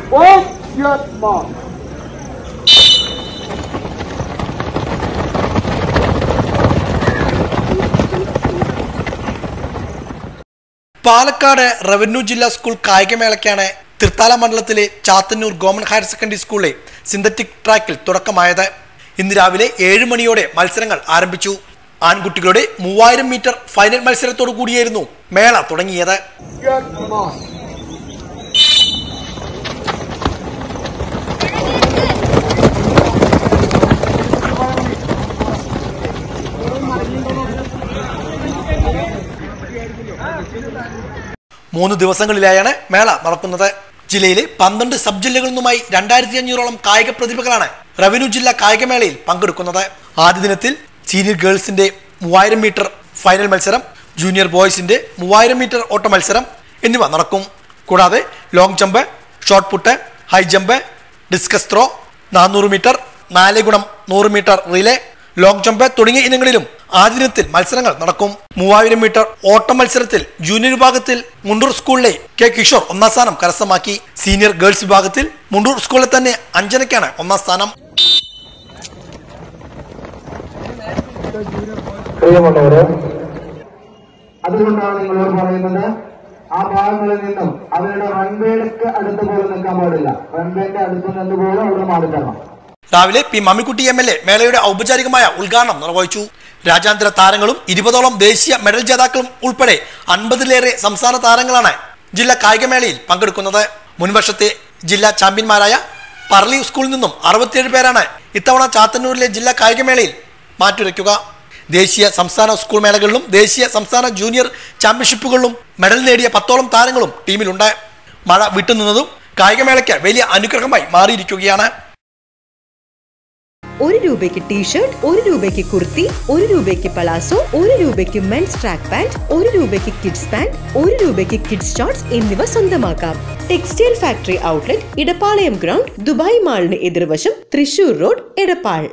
Off your mark. Palakkad revenue ജില്ലാ school കായികമേളയ്ക്കാണ് തൃത്താല മണ്ഡലത്തിലെ ചാത്തന്നൂർ ഗവൺമെന്റ് ഹയർ സെക്കൻഡറി സ്കൂളിലെ സിന്തറ്റിക് ട്രാക്കിൽ തുടക്കമായത് ഇന്ന് രാവിലെ ഏഴ് മണിയോടെ മത്സരങ്ങൾ ആരംഭിച്ചു ആൺകുട്ടികളുടെ മൂവായിരം മീറ്റർ ഫൈനൽ മത്സരത്തോടു കൂടിയായിരുന്നു മേള തുടങ്ങിയത് Your mark. മൂന്ന് ദിവസങ്ങളിലായാണ് മേള നടക്കുന്നത് ജില്ലയിലെ പന്ത്രണ്ട് സബ് ജില്ലകളിൽ നിന്നുമായി രണ്ടായിരത്തി അഞ്ഞൂറോളം കായിക പ്രതിഭകളാണ് റവന്യൂ ജില്ലാ കായികമേളയിൽ പങ്കെടുക്കുന്നത് ആദ്യ ദിനത്തിൽ സീനിയർ ഗേൾസിന്റെ മൂവായിരം മീറ്റർ ഫൈനൽ മത്സരം ജൂനിയർ ബോയ്സിന്റെ മൂവായിരം മീറ്റർ ഓട്ട മത്സരം എന്നിവ നടക്കും കൂടാതെ long jump shot put high jump discus throw നാനൂറ് മീറ്റർ നാല് ഗുണം നൂറ് മീറ്റർ റിലേ ലോങ് ജമ്പ് തുടങ്ങിയ ഇനങ്ങളിലും ആദ്യ ദിനത്തിൽ മത്സരങ്ങൾ നടക്കും മൂവായിരം മീറ്റർ ഓട്ട മത്സരത്തിൽ ജൂനിയർ വിഭാഗത്തിൽ മുണ്ടൂർ സ്കൂളിലെ കെ കിഷോർ ഒന്നാം സ്ഥാനം കരസ്ഥമാക്കി സീനിയർ ഗേൾസ് വിഭാഗത്തിൽ മുണ്ടൂർ സ്കൂളിൽ തന്നെ അഞ്ജനയ്ക്കാണ് ഒന്നാം സ്ഥാനം പ്രിയമുള്ളവരെ അതുകൊണ്ടാണ് നിങ്ങളോട് പറയുന്നത് ആ ഭാഗങ്ങളിൽ നിന്നും അവരുടെ റൺവേക്ക് അടുത്ത് പോലും നിൽക്കാൻ പാടില്ല റൺവേന്റെ അടുത്ത് നിന്ന് പോലും അവിടെ മാറിത്തരണം രാവിലെ P Mammikutty M L A മേളയുടെ ഔപചാരികമായ ഉദ്ഘാടനം നിർവഹിച്ചു രാജ്യാന്തര താരങ്ങളും ഇരുപതോളം ദേശീയ മെഡൽ ജേതാക്കളും ഉൾപ്പെടെ അൻപതിലേറെ സംസ്ഥാന താരങ്ങളാണ് ജില്ലാ കായികമേളയിൽ പങ്കെടുക്കുന്നത് മുൻവർഷത്തെ ജില്ലാ ചാമ്പ്യന്മാരായ പറളി സ്കൂളിൽ നിന്നും അറുപത്തിയേഴ് പേരാണ് ഇത്തവണ ചാത്തന്നൂരിലെ ജില്ലാ കായികമേളയിൽ മാറ്റുരയ്ക്കുക ദേശീയ സംസ്ഥാന സ്കൂൾ മേളകളിലും ദേശീയ സംസ്ഥാന ജൂനിയർ ചാമ്പ്യൻഷിപ്പുകളിലും മെഡൽ നേടിയ പത്തോളം താരങ്ങളും ടീമിലുണ്ട് മഴ വിട്ടുനിന്നതും കായികമേളയ്ക്ക് വലിയ അനുഗ്രഹമായി മാറിയിരിക്കുകയാണ് ഒരു രൂപയ്ക്ക് ടീഷർട്ട് ഒരു രൂപയ്ക്ക് കുർത്തി ഒരു രൂപയ്ക്ക് പലാസോ ഒരു രൂപയ്ക്ക് മെൻസ് ട്രാക്ക് പാന്റ് ഒരു രൂപയ്ക്ക് കിഡ്സ് പാന്റ് ഒരു രൂപയ്ക്ക് കിഡ്സ് ഷോർട്സ് എന്നിവ സ്വന്തമാക്കാം textile factory outlet Edappalayam ground Dubai മാളിന് എതിർവശം തൃശൂർ റോഡ് എടപ്പാൾ